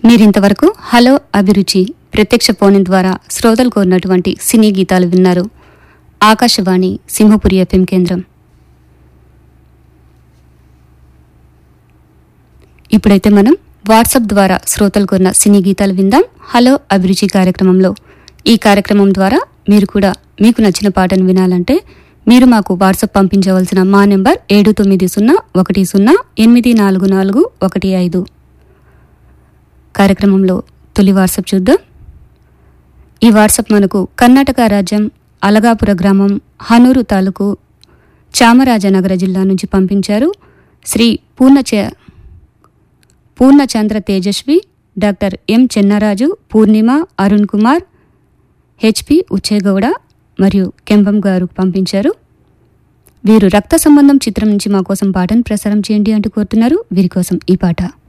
మీరింతవరకు హలో అభిరుచి ప్రత్యక్ష ఫోన్ ద్వారా శ్రోతలు కోరినటువంటి సినీ గీతాలు విన్నారు ఆకాశవాణి సింహపురి ఎఫ్ఎం కేంద్రం ఇప్పుడైతే మనం వాట్సాప్ ద్వారా శ్రోతలు కోరిన సినీ గీతాలు విందాం హలో అభిరుచి కార్యక్రమంలో ఈ కార్యక్రమం ద్వారా మీరు కూడా మీకు నచ్చిన పాటను వినాలంటే మీరు మాకు వాట్సాప్ పంపించవలసిన మా నెంబర్ ఏడు తొమ్మిది సున్నా ఒకటి సున్నా ఎనిమిది నాలుగు నాలుగు ఒకటి ఐదు కార్యక్రమంలో తొలి వాట్సాప్ చూద్దాం ఈ వాట్సాప్ మనకు కర్ణాటక రాజ్యం అలగాపుర గ్రామం హనూరు తాలూకు చామరాజనగర జిల్లా నుంచి పంపించారు శ్రీ పూర్ణచ Purnachandra Tejasvi doctor M Chennaraju Purnima Arun Kumar HP Ucchegowda మరియు కెంపం గారు పంపించారు వీరు రక్త సంబంధం చిత్రం నుంచి మా కోసం పాటను ప్రసారం చేయండి అంటూ కోరుతున్నారు వీరి కోసం ఈ పాట